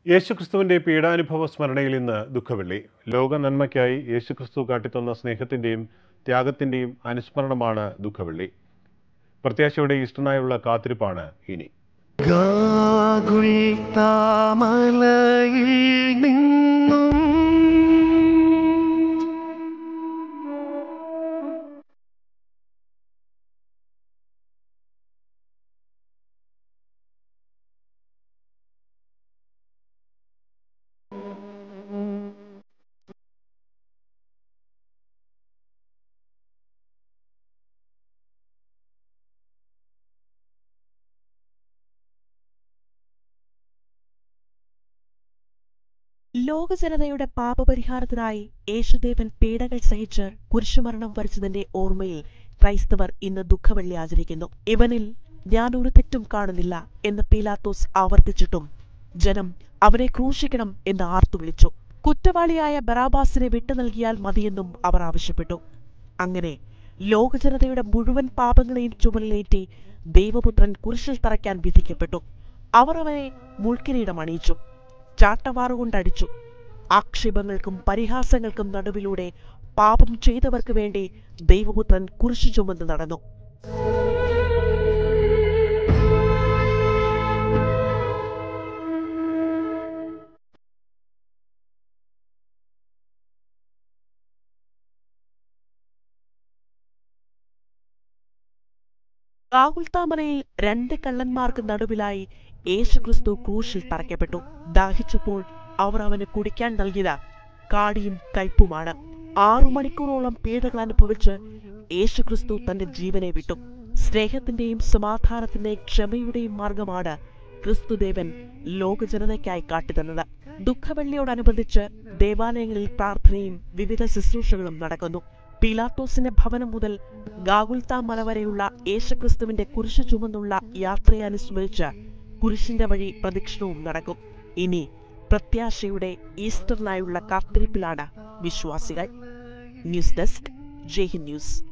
യേശുക്രിസ്തുവിന്റെ പീഡാനുഭവ സ്മരണയിൽ ഇന്ന് ദുഃഖവെള്ളി ലോക നന്മയ്ക്കായി യേശുക്രിസ്തു കാട്ടിത്തന്ന സ്നേഹത്തിന്റെയും ത്യാഗത്തിന്റെയും അനുസ്മരണമാണ് ദുഃഖവെള്ളി പ്രത്യാശയുടെ ഈസ്റ്ററിനായുള്ള കാത്തിരിപ്പാണ് ഇനി ഗാഗുൽ താമലയിൽ നിന്നും ലോകജനതയുടെ പാപപരിഹാരത്തിനായി യേശുദേവൻ പീഡകൾ സഹിച്ച് കുരിശുമരണം വരിച്ചതിന്റെ ഓർമ്മയിൽ ക്രൈസ്തവർ ഇന്ന് ദുഃഖവെള്ളി ആചരിക്കുന്നു ഇവനിൽ ഞാൻ ഒരു തെറ്റും കാണുന്നില്ല എന്ന് പീലാത്തോസ് ആവർത്തിച്ചിട്ടും ജനം അവനെ ക്രൂശിക്കണം എന്ന് ആർത്തു വിളിച്ചു കുറ്റവാളിയായ ബറാബാസിനെ വിട്ടു നൽകിയാൽ മതിയെന്നും അവർ ആവശ്യപ്പെട്ടു അങ്ങനെ ലോകജനതയുടെ മുഴുവൻ പാപങ്ങളെയും ചുമലിലേറ്റി ദൈവപുത്രൻ കുരിശിൽ തറയ്ക്കാൻ വിധിക്കപ്പെട്ടു അവർ അവനെ മുൾക്കിരീടം അണിയിച്ചു ചാട്ടവാറുകൊണ്ടടിച്ചു ആക്ഷേപങ്ങൾക്കും പരിഹാസങ്ങൾക്കും നടുവിലൂടെ പാപം ചെയ്തവർക്ക് വേണ്ടി ദൈവപുത്രൻ കുരിശു ചുമന്ന് നടന്നു കാകുൽത്താമനയിൽ രണ്ട് കള്ളന്മാർക്ക് നടുവിലായി യേശുക്രിസ്തു ക്രൂശിൽ തറയ്ക്കപ്പെട്ടു ദാഹിച്ചപ്പോൾ അവർ അവന് കുടിക്കാൻ നൽകിയത് കാടിയും കയ്പുമാണ് ആറു മണിക്കൂറോളം പീഡകൾ അനുഭവിച്ച് യേശുക്രിസ്തു തന്റെ ജീവനെ വിട്ടു സ്നേഹത്തിന്റെയും സമാധാനത്തിന്റെയും ക്ഷമയുടെയും മാർഗമാണ് ക്രിസ്തുദേവൻ ലോകജനതയ്ക്കായി കാട്ടിത്തന്നത് ദുഃഖവെള്ളിയോടനുബന്ധിച്ച് ദേവാലയങ്ങളിൽ പ്രാർത്ഥനയും വിവിധ ശുശ്രൂഷകളും നടക്കുന്നു പീലാത്തോസിന്റെ ഭവനം മുതൽ ഗാഗുൽത്ത മല വരെയുള്ള യേശുക്രിസ്തുവിന്റെ കുരിശു ചുമന്നുള്ള യാത്രയെ അനുസ്മരിച്ച് കുരിശിന്റെ വഴി പ്രദക്ഷിണവും നടക്കും ഇനി പ്രത്യാശയുടെ ഈസ്റ്ററിനായുള്ള കാത്തിരിപ്പിലാണ് വിശ്വാസികൾ ന്യൂസ് ഡെസ്ക് ജയ്ഹിന്ദ് ന്യൂസ്